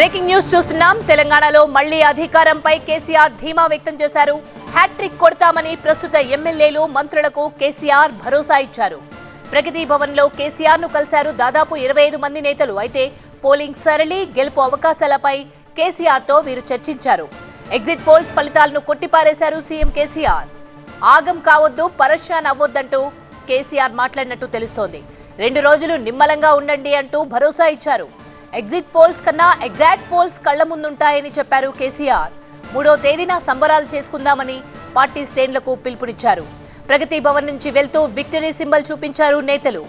breaking news చూస్తున్నాం తెలంగాణలో మళ్లీ అధికారంపై కేసీఆర్ ధీమా వ్యక్తం చేశారు హ్యాట్రిక్ కొడతామని ప్రస్తుత ఎమ్మెల్యేలు మంత్రులకు కేసీఆర్ భరోసా ఇచ్చారు ప్రగతి భవన్ లో కేసీఆర్ ను కలిశారు దాదాపు ఇరవై ఐదు మంది నేతలు అయితే పోలింగ్ సరళి గెలుపు అవకాశాలపై కేసీఆర్ తో వీరు చర్చించారు ఎగ్జిట్ పోల్స్ ఫలితాలను కొట్టిపారేశారు సీఎం కేసీఆర్ ఆగం కావద్దు పరశాన్ అవ్వొద్దంటూ కేసీఆర్ మాట్లాడినట్టు తెలుస్తోంది రెండు రోజులు నిమ్మలంగా ఉండండి అంటూ భరోసా ఇచ్చారు ఎగ్జిట్ పోల్స్ కన్నా ఎగ్జాక్ట్ పోల్స్ కళ్ల ముందుంటాయని చెప్పారు కేసీఆర్ మూడో తేదీన సంబరాలు చేసుకుందామని పార్టీ శ్రేణులకు పిలుపునిచ్చారు ప్రగతి భవన్ నుంచి వెళ్తూ విక్టరీ సింబల్ చూపించారు నేతలు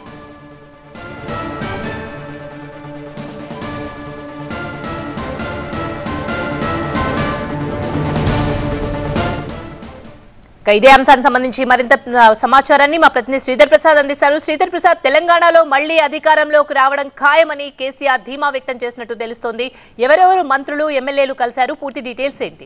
ఇక ఇదే అంశానికి సంబంధించి మరింత ఆ, సమాచారాన్ని మా ప్రతినిధి శ్రీధర్ ప్రసాద్ అందిస్తారు శ్రీధర్ ప్రసాద్ తెలంగాణలో మళ్లీ అధికారంలోకి రావడం ఖాయమని కేసీఆర్ ధీమా వ్యక్తం చేసినట్టు తెలుస్తోంది ఎవరెవరు మంత్రులు ఎమ్మెల్యేలు కలిశారు పూర్తి డీటెయిల్స్ ఏంటి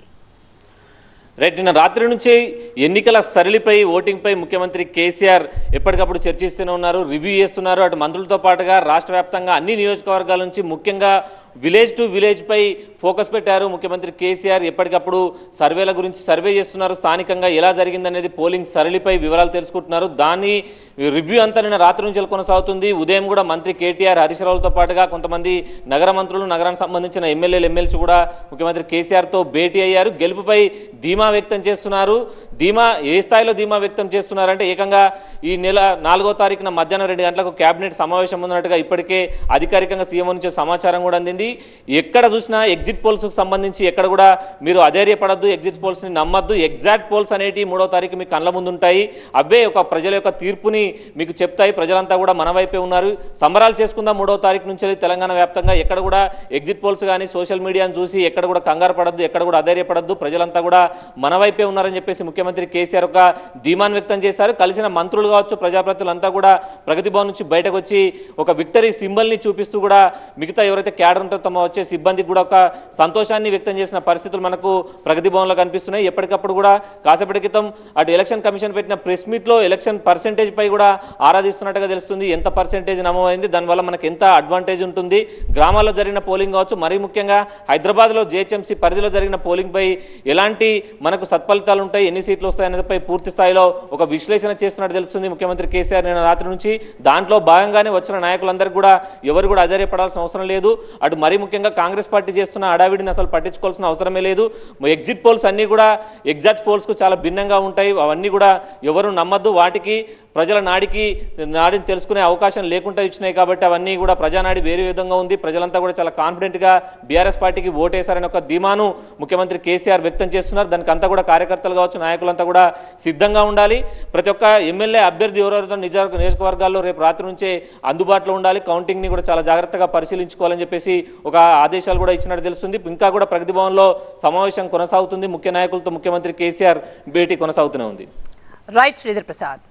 రైట్ నిన్న రాత్రి నుంచి ఎన్నికల సరళిపై ఓటింగ్పై ముఖ్యమంత్రి కేసీఆర్ ఎప్పటికప్పుడు చర్చిస్తూనే ఉన్నారు రివ్యూ చేస్తున్నారు అటు మంత్రులతో పాటుగా రాష్ట్ర వ్యాప్తంగా అన్ని నియోజకవర్గాల నుంచి ముఖ్యంగా విలేజ్ టు విలేజ్ పై ఫోకస్ పెట్టారు ముఖ్యమంత్రి కేసీఆర్ ఎప్పటికప్పుడు సర్వేల గురించి సర్వే చేస్తున్నారు స్థానికంగా ఎలా జరిగిందనేది పోలింగ్ సరళిపై వివరాలు తెలుసుకుంటున్నారు దాని రివ్యూ అంతా నిన్న రాత్రి నుంచి కొనసాగుతుంది ఉదయం కూడా మంత్రి కేటీఆర్ హరీష్ రావులతో పాటుగా కొంతమంది నగర మంత్రులు నగరానికి సంబంధించిన ఎమ్మెల్యేలు ఎమ్మెల్సీ కూడా ముఖ్యమంత్రి కేసీఆర్తో భేటీ అయ్యారు గెలుపుపై ధీమా వ్యక్తం చేస్తున్నారు ధీమా ఏ స్థాయిలో ధీమా వ్యక్తం చేస్తున్నారంటే ఏకంగా ఈ నెల నాలుగో తారీఖున మధ్యాహ్నం రెండు గంటలకు కేబినెట్ సమావేశం ఉన్నట్టుగా ఇప్పటికే అధికారికంగా సీఎం నుంచి సమాచారం కూడా అందింది ఎక్కడ చూసినా ఎగ్జిట్ పోల్స్కి సంబంధించి ఎక్కడ కూడా మీరు అధైర్యపడద్దు ఎగ్జిట్ పోల్స్ని నమ్మద్దు ఎగ్జాక్ట్ పోల్స్ అనేటి మూడో తారీఖు మీ కళ్ళ ముందు ఉంటాయి అవే ఒక ప్రజల యొక్క తీర్పుని మీకు చెప్తాయి ప్రజలంతా కూడా మన వైపే ఉన్నారు సంబరాలు చేసుకుందాం మూడో తారీఖు నుంచి తెలంగాణ వ్యాప్తంగా ఎక్కడ కూడా ఎగ్జిట్ పోల్స్ కానీ సోషల్ మీడియాను చూసి ఎక్కడ కూడా కంగారు పడద్దు ఎక్కడ కూడా అధైర్యపడద్దు ప్రజలంతా కూడా మన వైపే ఉన్నారని చెప్పేసి ముఖ్యమంత్రి కేసీఆర్ ఒక ధీమాన్ వ్యక్తం చేశారు కలిసిన మంత్రులు కావచ్చు ప్రజాప్రతినిధులంతా కూడా ప్రగతి భవన్ నుంచి బయటకు వచ్చి ఒక విక్టరీ సింబల్ని చూపిస్తూ కూడా మిగతా ఎవరైతే క్యాడర్ ఉంటారో తమ వచ్చే సిబ్బందికి కూడా ఒక సంతోషాన్ని వ్యక్తం చేసిన పరిస్థితులు మనకు ప్రగతి భవన్లో కనిపిస్తున్నాయి ఎప్పటికప్పుడు కూడా కాసేపటి క్రితం అటు ఎలక్షన్ కమిషన్ పెట్టిన ప్రెస్ మీట్లో ఎలక్షన్ పర్సెంటేజ్ పై కూడా ఆరాధిస్తున్నట్టుగా తెలుస్తుంది ఎంత పర్సెంటేజ్ నమోదైంది దానివల్ల మనకు ఎంత అడ్వాంటేజ్ ఉంటుంది గ్రామాల్లో జరిగిన పోలింగ్ కావచ్చు మరీ ముఖ్యంగా హైదరాబాద్లో జేహెచ్ఎంసీ పరిధిలో జరిగిన పోలింగ్ పై ఎలాంటి మనకు సత్ఫలితాలు ఉంటాయి ఎన్ని సీట్లు వస్తాయి అనేదిపై పూర్తి స్థాయిలో ఒక విశ్లేషణ చేస్తున్నట్టు తెలుస్తుంది ముఖ్యమంత్రి కేసీఆర్ నిన్న రాత్రి నుంచి దాంట్లో భాగంగానే వచ్చిన నాయకులందరికీ కూడా ఎవరు కూడా అధైర్యపడాల్సిన అవసరం లేదు అటు మరీ ముఖ్యంగా కాంగ్రెస్ పార్టీ చేస్తున్న హడావిడిని అసలు పట్టించుకోవాల్సిన అవసరమే లేదు ఎగ్జిట్ పోల్స్ అన్నీ కూడా ఎగ్జాక్ట్ పోల్స్కు చాలా భిన్నంగా ఉంటాయి అవన్నీ కూడా ఎవరు నమ్మద్దు వాటికి ప్రజల నాడికి నాడిని తెలుసుకునే అవకాశం లేకుండా ఇచ్చినాయి కాబట్టి అవన్నీ కూడా ప్రజానాడి వేరే విధంగా ఉంది ప్రజలంతా కూడా చాలా కాన్ఫిడెంట్గా బీఆర్ఎస్ పార్టీకి ఓటేశారని ఒక ధీమాను ముఖ్యమంత్రి కేసీఆర్ వ్యక్తం చేస్తున్నారు దానికి అంతా కూడా కార్యకర్తలు కావచ్చు నాయకులంతా కూడా సిద్ధంగా ఉండాలి ప్రతి ఒక్క ఎమ్మెల్యే అభ్యర్థి ఎవరెవరితో నిజ నియోజకవర్గాల్లో రేపు రాత్రి నుంచే అందుబాటులో ఉండాలి కౌంటింగ్ని కూడా చాలా జాగ్రత్తగా పరిశీలించుకోవాలని చెప్పేసి ఒక ఆదేశాలు కూడా ఇచ్చినట్టు తెలుస్తుంది ఇంకా కూడా ప్రగతి భవన్లో సమావేశం కొనసాగుతుంది ముఖ్య నాయకులతో ముఖ్యమంత్రి కేసీఆర్ భేటీ కొనసాగుతూనే ఉంది రైట్ శ్రీధర్ ప్రసాద్